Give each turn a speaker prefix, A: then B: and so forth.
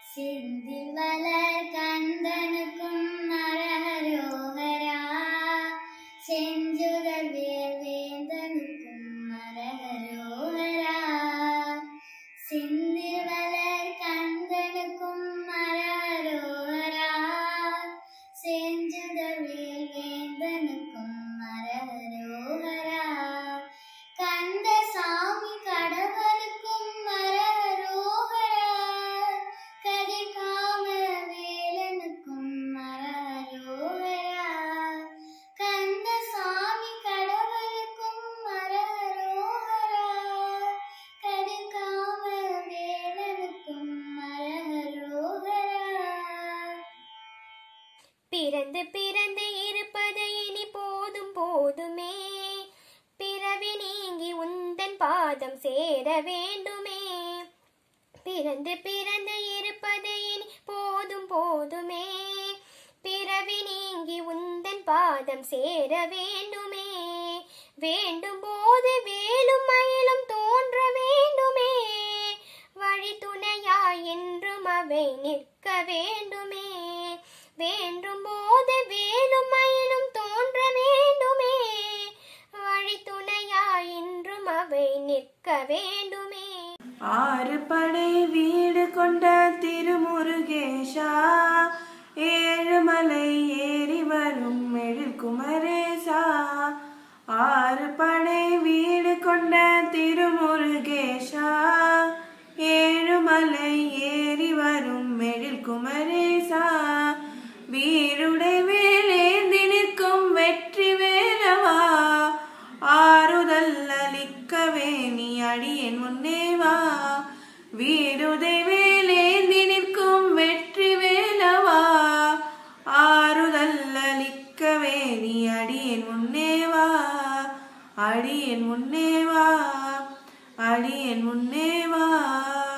A: செந்தில் வளர் கந்தனுக்கும் மரஹரோகரா செஞ்சுடர் வேல் வேந்தனுக்கும் மரஹரோகரா செந்தில் வளர் கந்தனுக்கும் மரஹரோகரா செஞ்சுடர் வேல் வேந்தனுக்கும் மரஹரோகரா கந்த சாமி கடவுளுக்கும் மரஹரோகரா கதிர்காம வேலனுக்கும் மரஹரோகரா கந்த சாமி கடவுளுக்கும் மரஹரோகரா கதிர்காம வேலனுக்கும் மரஹரோகரா
B: பிறந்து பிறந்து இருப்பது இனி போதும் போதுமே பிறவி நீங்கி உந்தன் பாதம் சேர வேண்டுமே பிறந்து பிறந்து இருப்பது இனி போதும் போதுமே பிறவி நீங்கி உந்தன் பாதம் சேர வேண்டுமே வேண்டும் போது வேலும் மயிலும் தோன்ற வேண்டுமே வழி துணையாய் என்றும் அவை நிற்க வேண்டுமே வேண்டும் போது வேலும் மயிலும் தோன்ற வேண்டுமே வழி துணையாய் என்றும் அவை நிற்க வேண்டுமே
C: ஆறு படை வீடு கொண்ட திருமுருகேஷா ஏழுமலை ஏறி வரும் எழில் குமரேசா ஆறு படை வீடு கொண்ட திருமுருகேஷா ஏழுமலை ஏறி வரும் எழில் குமரேசா வீருடை வேலேந்தி நிற்கும் வெற்றி வேலவா ஆறுதல் அளிக்கவே நீ அடியேன் முன்னே வா வீருதை வேலேந்தி நிற்கும் வெற்றி வேலவா ஆறுதல் அளிக்கவே நீ அடியேன் முன்னே வா அடியேன் முன்னே வா அடியேன் முன்னே வா